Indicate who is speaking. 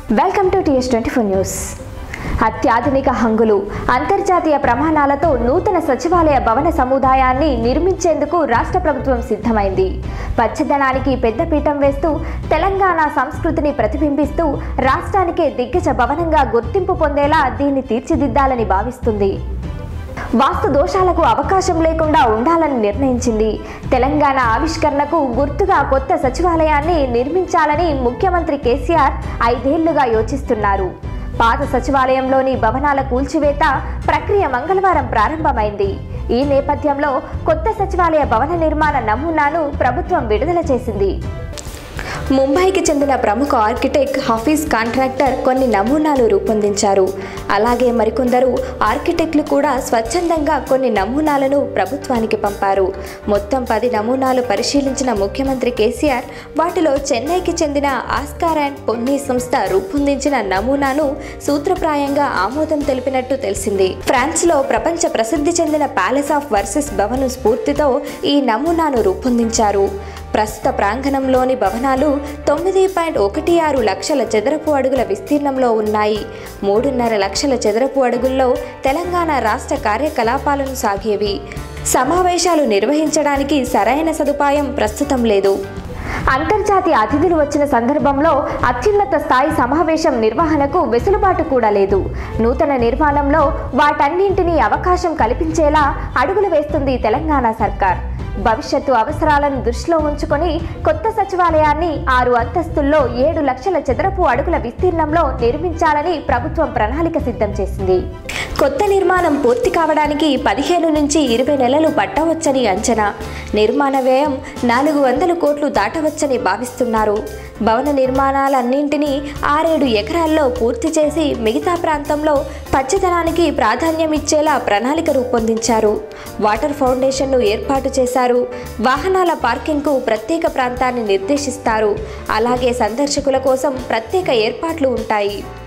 Speaker 1: welcome to TS twenty four news అత్యాధునిక హంగులు అంతర్జాతీయ ప్రమాణాలతో నూతన సచివాలయ భవన సముదాయాన్ని నిర్మించేందుకు రాష్ట్ర ప్రభుత్వం సిద్ధమైంది పచ్చదనానికి పెద్దపీఠం వేస్తూ తెలంగాణ సంస్కృతిని ప్రతిబింబిస్తూ రాష్ట్రానికే దిగ్గజ భవనంగా గుర్తింపు పొందేలా దీన్ని తీర్చిదిద్దాలని భావిస్తుంది వాస్తు దోషాలకు అవకాశం లేకుండా ఉండాలని నిర్ణయించింది తెలంగాణ ఆవిష్కరణకు గుర్తుగా కొత్త సచివాలయాన్ని నిర్మించాలని ముఖ్యమంత్రి కేసీఆర్ ఐదేళ్లుగా యోచిస్తున్నారు పాత సచివాలయంలోని భవనాల కూల్చివేత ప్రక్రియ మంగళవారం ప్రారంభమైంది ఈ నేపథ్యంలో కొత్త సచివాలయ భవన నిర్మాణ నమూనాను ప్రభుత్వం విడుదల చేసింది ముంబైకి చెందిన ప్రముఖ ఆర్కిటెక్ట్ హఫీజ్ కాంట్రాక్టర్ కొన్ని నమూనాలు రూపొందించారు అలాగే మరికొందరు ఆర్కిటెక్ట్లు కూడా స్వచ్ఛందంగా కొన్ని నమూనాలను ప్రభుత్వానికి పంపారు మొత్తం పది నమూనాలు పరిశీలించిన ముఖ్యమంత్రి కేసీఆర్ వాటిలో చెన్నైకి చెందిన ఆస్కార్ అండ్ పొన్నీ సంస్థ రూపొందించిన నమూనాను సూత్రప్రాయంగా ఆమోదం తెలిపినట్టు తెలిసింది ఫ్రాన్స్లో ప్రపంచ ప్రసిద్ధి చెందిన ప్యాలెస్ ఆఫ్ వర్సెస్ భవనం స్ఫూర్తితో ఈ నమూనాను రూపొందించారు ప్రస్తుత ప్రాంగణంలోని భవనాలు తొమ్మిది పాయింట్ ఒకటి ఆరు లక్షల చదరపు అడుగుల విస్తీర్ణంలో ఉన్నాయి మూడున్నర లక్షల చదరపు అడుగుల్లో తెలంగాణ రాష్ట్ర కార్యకలాపాలను సాగేవి సమావేశాలు నిర్వహించడానికి సరైన సదుపాయం ప్రస్తుతం లేదు అంతర్జాతీయ అతిథులు వచ్చిన సందర్భంలో అత్యున్నత స్థాయి సమావేశం నిర్వహణకు వెసులుబాటు కూడా లేదు నూతన నిర్మాణంలో వాటన్నింటినీ అవకాశం కల్పించేలా అడుగులు వేస్తుంది తెలంగాణ సర్కార్ భవిష్యత్తు అవసరాలను దృష్టిలో ఉంచుకొని కొత్త సచివాలయాన్ని ఆరు అంతస్తుల్లో ఏడు లక్షల చదరపు అడుగుల విస్తీర్ణంలో నిర్మించాలని ప్రభుత్వం ప్రణాళిక సిద్ధం చేసింది కొత్త నిర్మాణం పూర్తి కావడానికి పదిహేను నుంచి ఇరవై నెలలు పట్టవచ్చని అంచనా నిర్మాణ వ్యయం నాలుగు వందల కోట్లు దాటవచ్చని భావిస్తున్నారు భవన నిర్మాణాలన్నింటినీ ఆరేడు ఎకరాల్లో పూర్తి చేసి మిగతా ప్రాంతంలో పచ్చదనానికి ప్రాధాన్యం ఇచ్చేలా ప్రణాళిక రూపొందించారు వాటర్ ఫౌండేషన్ను ఏర్పాటు చేశారు వాహనాల పార్కింగ్కు ప్రత్యేక ప్రాంతాన్ని నిర్దేశిస్తారు అలాగే సందర్శకుల కోసం ప్రత్యేక ఏర్పాట్లు ఉంటాయి